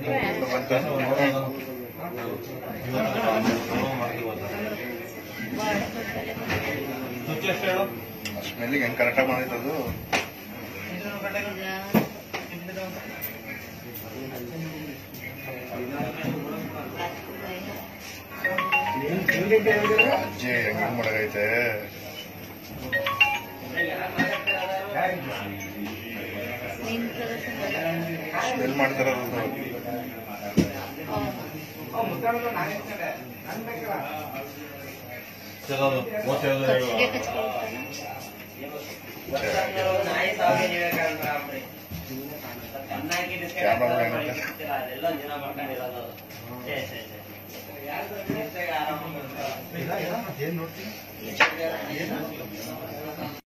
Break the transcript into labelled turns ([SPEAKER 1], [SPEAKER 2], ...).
[SPEAKER 1] ಸ್ಮೆಲ್ಲಿಗೆ ಹೆಂಗ್ ಕರೆಕ್ಟಾಗಿ ಮಾಡಿದ್ದು ಅಜ್ಜಿ ಹೆಂಗ್ ಮಾಡಗೈತೆ ಸ್ಮೆಲ್ ಮಾಡ್ತಾರದು ಕ್ಯಾಮ್ರಾ
[SPEAKER 2] ಎಲ್ಲ ಜನ ಮಾಡ್ಕೊಂಡಿರೋದು ಛೇ, ಛೇ, ಛೇ.
[SPEAKER 3] ಏನ್ ನೋಡ್ತೀನಿ